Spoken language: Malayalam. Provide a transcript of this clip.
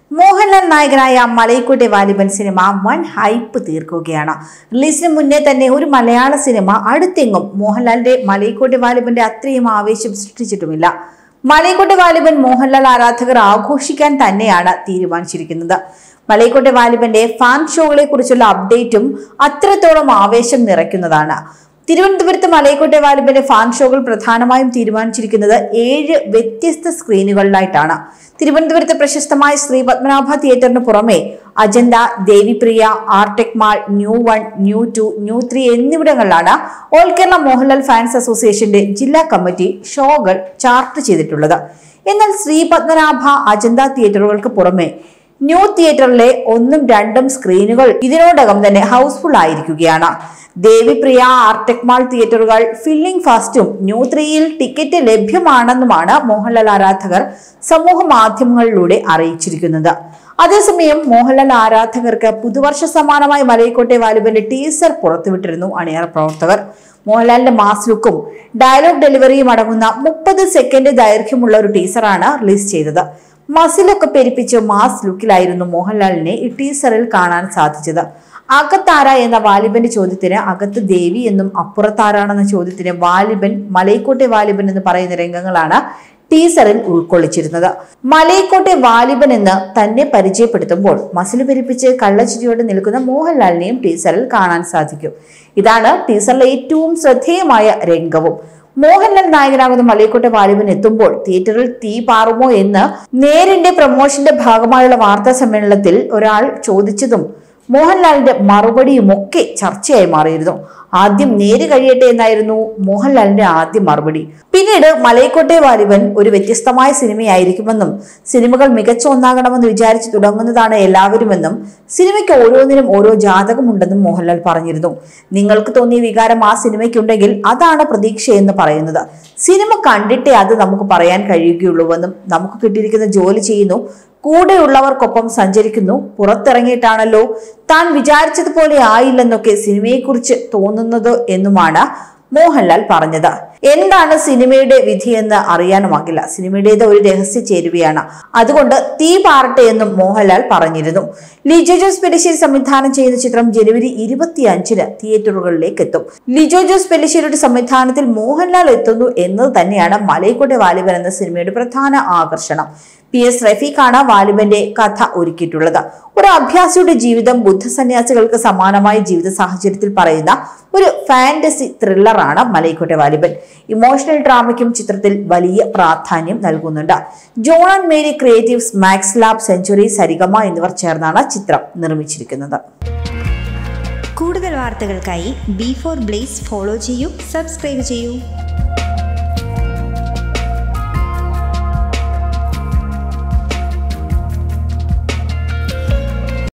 മോഹൻലാൽ നായകനായ മലൈക്കോട്ടെ വാലിബൻ സിനിമ വൻ ഹൈപ്പ് തീർക്കുകയാണ് റിലീസിന് മുന്നേ തന്നെ ഒരു മലയാള സിനിമ അടുത്തെങ്ങും മോഹൻലാലിന്റെ മലൈക്കോട്ടെ വാലിബന്റെ അത്രയും ആവേശം സൃഷ്ടിച്ചിട്ടുമില്ല മലൈക്കോട്ടെ വാലിബൻ മോഹൻലാൽ ആരാധകർ ആഘോഷിക്കാൻ തന്നെയാണ് തീരുമാനിച്ചിരിക്കുന്നത് മലൈക്കോട്ടെ വാലിബന്റെ ഫാൻ ഷോകളെ കുറിച്ചുള്ള അപ്ഡേറ്റും അത്രത്തോളം ആവേശം നിറയ്ക്കുന്നതാണ് തിരുവനന്തപുരത്ത് മലയക്കോട്ടെ വാലിബന്റെ ഫാൻ ഷോകൾ പ്രധാനമായും തീരുമാനിച്ചിരിക്കുന്നത് ഏഴ് വ്യത്യസ്ത സ്ക്രീനുകളിലായിട്ടാണ് തിരുവനന്തപുരത്ത് പ്രശസ്തമായ ശ്രീ പത്മനാഭ തിയേറ്ററിന് പുറമെ Ajantha Devipriya Artech mall new one new two new three എന്നിവിടങ്ങളിലാണ് ഓൾ കേരള മോഹൻലാൽ ഫാൻസ് അസോസിയേഷന്റെ ജില്ലാ കമ്മിറ്റി ഷോകൾ ചാർട്ട് ചെയ്തിട്ടുള്ളത് എന്നാൽ ശ്രീ പത്മനാഭ അജന്ത തിയേറ്ററുകൾക്ക് പുറമെ ന്യൂ തിയേറ്ററിലെ ഒന്നും രണ്ടും സ്ക്രീനുകൾ ഇതിനോടകം തന്നെ ഹൗസ്ഫുൾ ആയിരിക്കുകയാണ് ദേവിപ്രിയ ആർടെക് മാൾ തിയേറ്ററുകൾ ഫില്ലിംഗ് ഫാസ്റ്റും ന്യൂ ത്രീയിൽ ടിക്കറ്റ് ലഭ്യമാണെന്നുമാണ് മോഹൻലാൽ ആരാധകർ സമൂഹ മാധ്യമങ്ങളിലൂടെ അറിയിച്ചിരിക്കുന്നത് അതേസമയം മോഹൻലാൽ ആരാധകർക്ക് പുതുവർഷ സമാനമായി മലയക്കോട്ടെ വാലുബന്റെ ടീസർ പുറത്തുവിട്ടിരുന്നു അണിയറ പ്രവർത്തകർ മോഹൻലാലിന്റെ മാസ് ലുക്കും ഡയലോഗ് ഡെലിവറിയും അടങ്ങുന്ന മുപ്പത് സെക്കൻഡ് ദൈർഘ്യമുള്ള ഒരു ടീസറാണ് റിലീസ് ചെയ്തത് മസിലൊക്കെ പെരിപ്പിച്ച് മാസ് ലുക്കിലായിരുന്നു മോഹൻലാലിനെ ഈ ടീസറിൽ കാണാൻ സാധിച്ചത് അകത്താര എന്ന വാലിബന്റെ ചോദ്യത്തിന് അകത്ത് ദേവി എന്നും അപ്പുറത്താരാണെന്ന ചോദ്യത്തിന് വാലിബൻ മലൈക്കോട്ടെ വാലിബൻ എന്ന് പറയുന്ന രംഗങ്ങളാണ് ടീസറിൽ ഉൾക്കൊള്ളിച്ചിരുന്നത് മലൈക്കോട്ടെ വാലിബൻ എന്ന് തന്നെ പരിചയപ്പെടുത്തുമ്പോൾ മസിൽ പെരിപ്പിച്ച് കള്ളച്ചിരിയോടെ നിൽക്കുന്ന മോഹൻലാലിനെയും ടീസറിൽ കാണാൻ സാധിക്കും ഇതാണ് ടീസറിലെ ഏറ്റവും ശ്രദ്ധേയമായ രംഗവും മോഹൻലാൽ നായകനാകുന്ന മലയക്കോട്ടെ വാലിബൻ എത്തുമ്പോൾ തിയേറ്ററിൽ തീ പാറുമോ എന്ന് നേരിന്റെ പ്രൊമോഷന്റെ ഭാഗമായുള്ള വാർത്താ സമ്മേളനത്തിൽ ഒരാൾ ചോദിച്ചതും മോഹൻലാലിന്റെ മറുപടിയും ഒക്കെ ചർച്ചയായി മാറിയിരുന്നു ആദ്യം നേര് കഴിയട്ടെ എന്നായിരുന്നു മോഹൻലാലിന്റെ ആദ്യ മറുപടി പിന്നീട് മലയക്കോട്ടെ വാലിബൻ ഒരു വ്യത്യസ്തമായ സിനിമയായിരിക്കുമെന്നും സിനിമകൾ മികച്ച ഒന്നാകണമെന്ന് വിചാരിച്ചു തുടങ്ങുന്നതാണ് എല്ലാവരുമെന്നും സിനിമയ്ക്ക് ഓരോന്നിനും ഓരോ ജാതകമുണ്ടെന്നും മോഹൻലാൽ പറഞ്ഞിരുന്നു നിങ്ങൾക്ക് തോന്നിയ വികാരം ആ സിനിമയ്ക്കുണ്ടെങ്കിൽ അതാണ് പ്രതീക്ഷയെന്ന് പറയുന്നത് സിനിമ കണ്ടിട്ടേ അത് നമുക്ക് പറയാൻ കഴിയുകയുള്ളൂവെന്നും നമുക്ക് കിട്ടിയിരിക്കുന്ന ജോലി ചെയ്യുന്നു കൂടെയുള്ളവർക്കൊപ്പം സഞ്ചരിക്കുന്നു പുറത്തിറങ്ങിയിട്ടാണല്ലോ താൻ വിചാരിച്ചതുപോലെ ആയില്ലെന്നൊക്കെ സിനിമയെക്കുറിച്ച് തോന്നുന്നത് എന്നുമാണ് മോഹൻലാൽ പറഞ്ഞത് എന്താണ് സിനിമയുടെ വിധിയെന്ന് അറിയാനുമാകില്ല സിനിമയുടേത് ഒരു രഹസ്യ ചേരുവയാണ് അതുകൊണ്ട് തീ പാറട്ടെ എന്നും മോഹൻലാൽ പറഞ്ഞിരുന്നു ലിജോ ജോസ് പെലിശ്ശേരി സംവിധാനം ചെയ്യുന്ന ചിത്രം ജനുവരി ഇരുപത്തിയഞ്ചിന് തിയേറ്ററുകളിലേക്ക് എത്തും ലിജോ ജോസ് പെലിശ്ശേരിയുടെ സംവിധാനത്തിൽ മോഹൻലാൽ എത്തുന്നു എന്നത് തന്നെയാണ് മലയക്കോട്ടെ വാലിബൻ എന്ന സിനിമയുടെ പ്രധാന ആകർഷണം പി എസ് റഫീഖാണ് വാലിബന്റെ കഥ ഒരുക്കിയിട്ടുള്ളത് ഒരു അഭ്യാസിയുടെ ജീവിതം ബുദ്ധസന്യാസികൾക്ക് സമാനമായ ജീവിത സാഹചര്യത്തിൽ പറയുന്ന ഒരു ഫാന്റസി ത്രില്ലറാണ് മലൈക്കോട്ടെ വാലിബൻ ഇമോഷണൽ ഡ്രാമയ്ക്കും ചിത്രത്തിൽ വലിയ പ്രാധാന്യം നൽകുന്നുണ്ട് John and Mary creatives max lab century Saregama എന്നിവർ ചേർന്നാണ് ചിത്രം നിർമ്മിച്ചിരിക്കുന്നത് കൂടുതൽ വാർത്തകൾക്കായി ബി ഫോർ ബ്ലേസ് ഫോളോ ചെയ്യൂ സബ്സ്ക്രൈബ് ചെയ്യൂ